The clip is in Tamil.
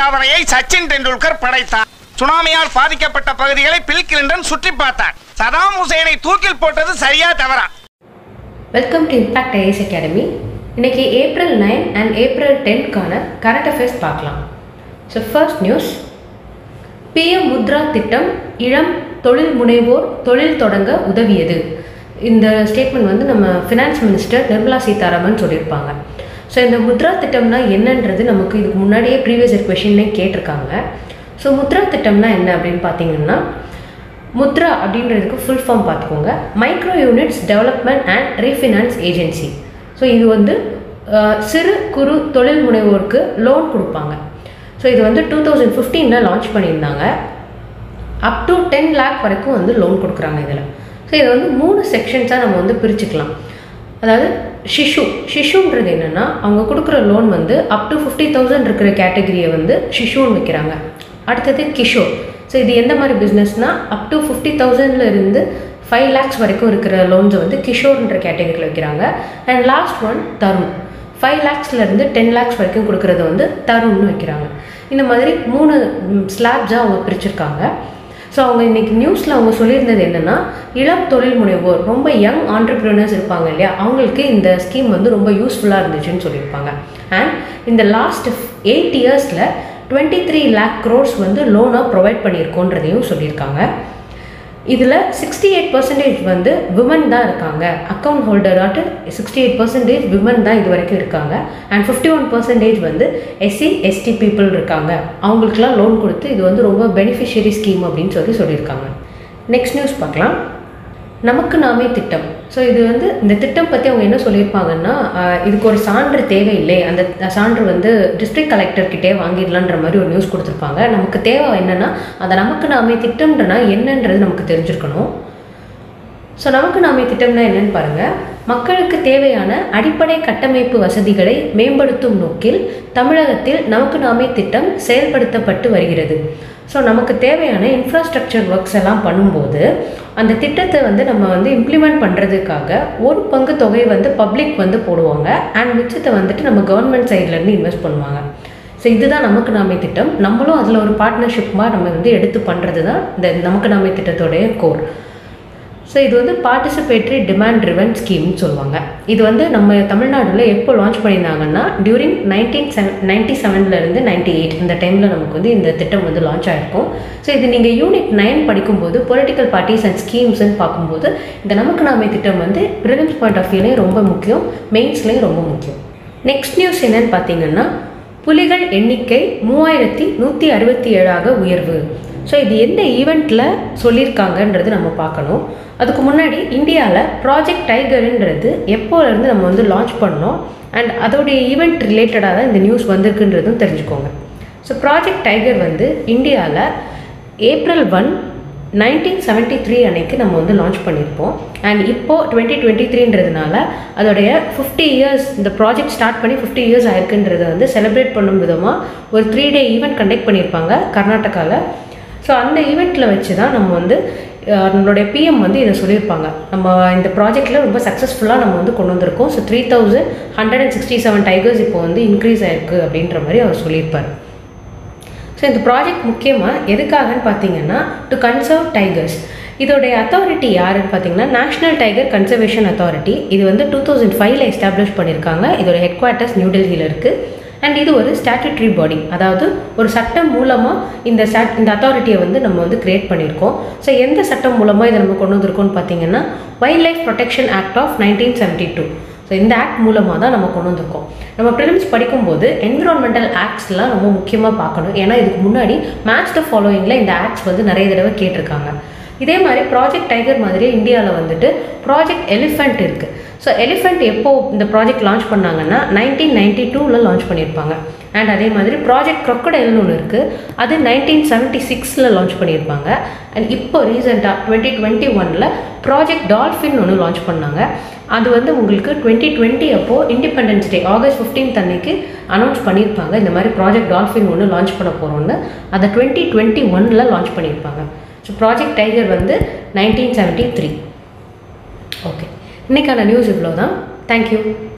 சாதனையை சச்சின் டெண்டுல்கர் படைத்தார் சுனாமியால் பாதிக்கப்பட்ட பகுதிகளை பில் கிளின்டன் சுற்றி பார்த்தார் சதாம் ஹுசேனை தூக்கில் போட்டது சரியா தவறா welcome to impact IAS academy இன்னைக்கு ஏப்ரல் நைன் அண்ட் ஏப்ரல் டென்க்கான கரண்ட் அஃபேர்ஸ் பார்க்கலாம் so first news PM Mudra திட்டம் இளம் தொழில் முனைவோர் தொழில் தொடங்க உதவியது இந்த ஸ்டேட்மெண்ட் வந்து நம்ம ஃபினான்ஸ் மினிஸ்டர் நிர்மலா சீதாராமன் சொல்லியிருப்பாங்க ஸோ இந்த முத்ரா திட்டம்னா என்னன்றது நமக்கு இதுக்கு முன்னாடியே ப்ரீவியஸ் இயர் கொஷின்லே கேட்டிருக்காங்க ஸோ முத்ரா திட்டம்னா என்ன அப்படின்னு பார்த்தீங்கன்னா முத்ரா அப்படின்றதுக்கு ஃபுல் ஃபார்ம் பார்த்துக்கோங்க micro units development and refinance agency so இது வந்து அஹ், சிறு குறு தொழில் முனைவோருக்கு லோன் கொடுப்பாங்க ஸோ இது வந்து டூ தௌசண்ட் ஃபிஃப்டீனில் லான்ச் பண்ணியிருந்தாங்க அப் டு டென் லேக் வரைக்கும் வந்து லோன் கொடுக்குறாங்க இதில் ஸோ இதை வந்து மூணு செக்ஷன்ஸாக நம்ம வந்து பிரிச்சுக்கலாம் அதாவது ஷிஷு ஷிஷுன்றது என்னென்னா அவங்க கொடுக்குற லோன் வந்து அப் டு ஃபிஃப்டி தௌசண்ட் இருக்கிற கேட்டகரியை வந்து ஷிஷுன்னு வைக்கிறாங்க அடுத்தது கிஷோர் ஸோ இது எந்த மாதிரி பிஸ்னஸ்னால் அப் டு ஃபிஃப்டி தௌசண்ட்ல இருந்து ஃபைவ் லேக்ஸ் வரைக்கும் இருக்கிற லோன்ஸை வந்து கிஷோர்ன்ற கேட்டகரியில் வைக்கிறாங்க and last one Tarun five லேக்ஸ்லேருந்து டென் லேக்ஸ் வரைக்கும் கொடுக்குறத வந்து தருண்னு வைக்கிறாங்க இந்த மாதிரி மூணு ஸ்லாப்ஸாக அவங்க பிரிச்சிருக்காங்க ஸோ அவங்க இன்னைக்கு நியூஸில் அவங்க சொல்லியிருந்தது என்னென்னா இளம் தொழில் முனைவோர் ரொம்ப யங் ஆண்டர்பிரினர்ஸ் இருப்பாங்க இல்லையா அவங்களுக்கு இந்த ஸ்கீம் வந்து ரொம்ப யூஸ்ஃபுல்லாக இருந்துச்சுன்னு சொல்லியிருப்பாங்க அண்ட் இந்த லாஸ்ட் எயிட் இயர்ஸில் டுவெண்ட்டி த்ரீ லேக் க்ரோர்ஸ் வந்து லோனாக ப்ரொவைட் பண்ணியிருக்கோன்றதையும் சொல்லியிருக்காங்க இதில் சிக்ஸ்டி எயிட் பர்சன்டேஜ் வந்து விமன் தான் இருக்காங்க அக்கௌண்ட் ஹோல்டராட்டு சிக்ஸ்டி எயிட் பர்சன்டேஜ் விமன் தான் இது வரைக்கும் இருக்காங்க அண்ட் ஃபிஃப்டி ஒன் பர்சன்டேஜ் வந்து எஸ்சி எஸ்டி பீப்புள் இருக்காங்க அவங்களுக்குலாம் லோன் கொடுத்து இது வந்து ரொம்ப பெனிஃபிஷியரி ஸ்கீம் அப்படின்னு சொல்லி சொல்லியிருக்காங்க நெக்ஸ்ட் நியூஸ் பார்க்கலாம் நமக்கு நாமே திட்டம் ஸோ இது வந்து இந்த திட்டம் பற்றி அவங்க என்ன சொல்லியிருப்பாங்கன்னா ஆஹ், இதுக்கு ஒரு சான்று தேவையில்லை அந்த சான்று வந்து டிஸ்ட்ரிக்ட் கலெக்டர்கிட்டே வாங்கிடலான்ற மாதிரி ஒரு நியூஸ் கொடுத்துருப்பாங்க நமக்கு தேவை என்னென்னா அந்த நமக்கு நாமே திட்டம்ன்றனா என்னன்றது நமக்கு தெரிஞ்சிருக்கணும் ஸோ நமக்கு நாமே திட்டம்னா என்னன்னு பாருங்கள் மக்களுக்கு தேவையான அடிப்படை கட்டமைப்பு வசதிகளை மேம்படுத்தும் நோக்கில் தமிழகத்தில் நமக்கு நாமே திட்டம் செயல்படுத்தப்பட்டு வருகிறது ஸோ நமக்கு தேவையான இன்ஃப்ராஸ்ட்ரக்சர் ஒர்க்ஸ் எல்லாம் பண்ணும்போது அந்த திட்டத்தை வந்து நம்ம வந்து இம்ப்ளிமெண்ட் பண்ணுறதுக்காக ஒரு பங்கு தொகை வந்து பப்ளிக் வந்து போடுவாங்க அண்ட் மிச்சத்தை வந்துட்டு நம்ம கவர்மெண்ட் சைட்லேருந்து இன்வெஸ்ட் பண்ணுவாங்க ஸோ இதுதான் நமக்கு நாமே திட்டம் நம்மளும் அதில் ஒரு பார்ட்னர்ஷிப்பாக நம்ம வந்து எடுத்து பண்ணுறது தான் இந்த நமக்கு நாமே திட்டத்தோடைய கோர் ஸோ இது வந்து பார்ட்டிசிபேட்டரி டிமாண்ட் ட்ரிவன் ஸ்கீம்னு சொல்லுவாங்க இது வந்து நம்ம தமிழ்நாடுல எப்போ லான்ச் பண்ணியிருந்தாங்கன்னா டியூரிங் நைன்டீன் செவன் நைன்டி செவன்லேருந்து நைன்டி எயிட் இந்த டைமில் நமக்கு வந்து இந்த திட்டம் வந்து லான்ச் ஆகிருக்கும் ஸோ இது நீங்கள் யூனிட் நைன் படிக்கும்போது பொலிட்டிக்கல் பார்ட்டிஸ் அண்ட் ஸ்கீம்ஸ்ன்னு பார்க்கும்போது இந்த நமக்கு நாமே திட்டம் வந்து ப்ரிலிம்ஸ் பாயிண்ட் ஆஃப் வியூலேயும் ரொம்ப முக்கியம் மெயின்ஸ்லேயும் ரொம்ப முக்கியம் நெக்ஸ்ட் நியூஸ் என்னன்னு பார்த்தீங்கன்னா புலிகள் எண்ணிக்கை மூவாயிரத்தி நூற்றி அறுபத்தி ஏழாக உயர்வு ஸோ இது எந்த ஈவெண்ட்டில் சொல்லியிருக்காங்கன்றது நம்ம பார்க்கணும் அதுக்கு முன்னாடி இந்தியாவில் ப்ராஜெக்ட் டைகர்ன்றது எப்போலேருந்து நம்ம வந்து லான்ச் பண்ணோம் அண்ட் அதோடைய ஈவெண்ட் ரிலேட்டடாக தான் இந்த நியூஸ் வந்திருக்குன்றதும் தெரிஞ்சுக்கோங்க ஸோ ப்ராஜெக்ட் டைகர் வந்து இந்தியாவில் April one nineteen seventy three அன்னைக்கு நம்ம வந்து லான்ச் பண்ணியிருப்போம் அண்ட் இப்போது டுவெண்ட்டி டுவெண்ட்டி த்ரீன்றதுனால அதோடைய ஃபிஃப்டி இயர்ஸ் இந்த ப்ராஜெக்ட் ஸ்டார்ட் பண்ணி ஃபிஃப்டி இயர்ஸ் ஆயிருக்குன்றதை வந்து செலிப்ரேட் பண்ணும் விதமாக ஒரு த்ரீ டே ஈவெண்ட் கண்டக்ட் பண்ணியிருப்பாங்க கர்நாடகாவில் ஸோ அந்த ஈவெண்ட்டில் வச்சு தான் நம்ம வந்து அஹ், நம்மளுடைய பிஎம் வந்து இதை சொல்லியிருப்பாங்க நம்ம இந்த ப்ராஜெக்டில் ரொம்ப சக்ஸஸ்ஃபுல்லாக நம்ம வந்து கொண்டு வந்திருக்கோம் so three thousand hundred and sixty seven tigers இப்போ வந்து இன்க்ரீஸ் ஆயிருக்கு அப்படின்ற மாதிரி அவர் சொல்லியிருப்பார் ஸோ இந்த ப்ராஜெக்ட் முக்கியமாக எதுக்காகன்னு பார்த்தீங்கன்னா டு கன்சர்வ் டைகர்ஸ் இதோடைய அத்தாரிட்டி யாருன்னு பார்த்தீங்கன்னா நேஷனல் டைகர் கன்சர்வேஷன் அத்தாரிட்டி இது வந்து டூ தௌசண்ட் ஃபைவ்ல எஸ்டாப்ளிஷ் பண்ணியிருக்காங்க இதோட ஹெட் குவார்ட்டர்ஸ் நியூ டெல்லியில் இருக்குது அண்ட் இது ஒரு ஸ்டாட்டுட்ரி பாடி அதாவது ஒரு சட்டம் மூலமாக இந்த ஸ்டாட் இந்த அத்தாரிட்டியை வந்து நம்ம வந்து கிரியேட் பண்ணியிருக்கோம் ஸோ எந்த சட்டம் மூலமாக இதை நம்ம கொண்டு வந்திருக்கோம்னு பார்த்தீங்கன்னா wildlife protection act of nineteen seventy two so இந்த ஆக்ட் மூலமாக தான் நம்ம கொண்டு வந்திருக்கோம் நம்ம ப்ரிலிம்ஸ் படிக்கும்போது என்விரான்மெண்டல் ஆக்ட்ஸ்லாம் ரொம்ப முக்கியமாக பார்க்கணும் ஏன்னா இதுக்கு முன்னாடி மேட்ச் த ஃபாலோயிங்கில் இந்த ஆக்ட்ஸ் வந்து நிறைய தடவை கேட்டிருக்காங்க இதே மாதிரி ப்ராஜெக்ட் டைகர் மாதிரியே இந்தியாவில் வந்துட்டு ப்ராஜெக்ட் எலிஃபெண்ட் இருக்குது ஸோ எலிஃபெண்ட் எப்போ இந்த ப்ராஜெக்ட் லான்ச் பண்ணாங்கன்னா நைன்டீன் நைன்டி டூவில் லான்ச் பண்ணியிருப்பாங்க அண்ட் அதே மாதிரி ப்ராஜெக்ட் crocodileன்னு ஒன்று இருக்குது அது நைன்டீன் செவன்ட்டி சிக்ஸில் லான்ச் பண்ணியிருப்பாங்க அண்ட் இப்போ ரீசெண்டாக டுவெண்ட்டி டுவெண்ட்டி ஒனில் ப்ராஜெக்ட் டால்ஃபின் ஒன்று லான்ச் பண்ணாங்க அது வந்து உங்களுக்கு டுவெண்ட்டி டுவெண்ட்டி அப்போது இண்டிபெண்டன்ஸ் டே ஆகஸ்ட் 15th அன்னைக்கு அனௌன்ஸ் பண்ணியிருப்பாங்க இந்த மாதிரி ப்ராஜெக்ட் டால்ஃபின் ஒன்று லான்ச் பண்ண போகிறோன்னு அதை டுவெண்ட்டி டுவெண்ட்டி ஒனில் லான்ச் பண்ணியிருப்பாங்க ஸோ ப்ராஜெக்ட் டைகர் வந்து நைன்டீன் செவன்ட்டி த்ரீ ஓகே இன்றைக்கான நியூஸ் இவ்வளோ தான் தேங்க்யூ